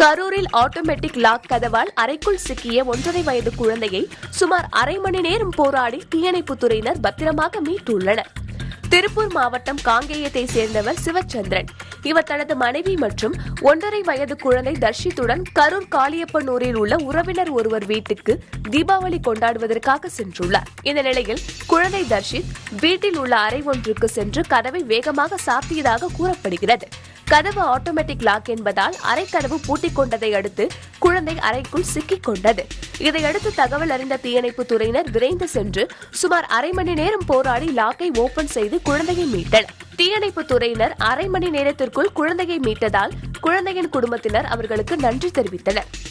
கரூரில் automatic lock கதவால் அறைக்குள் சிக்கிய ஒன்றரை வயது குழந்தையை சுமார் அரை மணி நேரம் போராடி தீயணைப்புத் துறையினர் பத்திரமாக மீட்டுள்ளனர் திருப்பூர் மாவட்டம் காங்கேயத்தை சேர்ந்தவர் சிவச்சந்திரன் இவர் தனது மனைவி மற்றும் ஒன்றரை வயது குழந்தை தர்ஷித்துடன் கரூர் காளியப்பனூரில் உள்ள உறவினர் ஒருவர் வீட்டுக்கு தீபாவளி கொண்டாடுவதற்காக சென்றுள்ளார் இந்த நிலையில் குழந்தை தர்ஷித் வீட்டில் உள்ள அறை ஒன்றுக்கு சென்று கதவை வேகமாக சாத்தியதாக கூறப்படுகிறது கதவு ஆட்டோமேட்டிக் லாக் என்பதால் அறை கதவு பூட்டிக் கொண்டதை அடுத்து குழந்தை அறைக்குள் சிக்கிக் கொண்டது இதையடுத்து தகவல் அறிந்த தீயணைப்பு துறையினர் விரைந்து சென்று சுமார் அரை மணி நேரம் போராடி லாக்கை ஓபன் செய்து குழந்தையை மீட்டனர் தீயணைப்பு துறையினர் அரை மணி நேரத்திற்குள் குழந்தையை மீட்டதால் குழந்தையின் குடும்பத்தினர் அவர்களுக்கு நன்றி தெரிவித்தனர்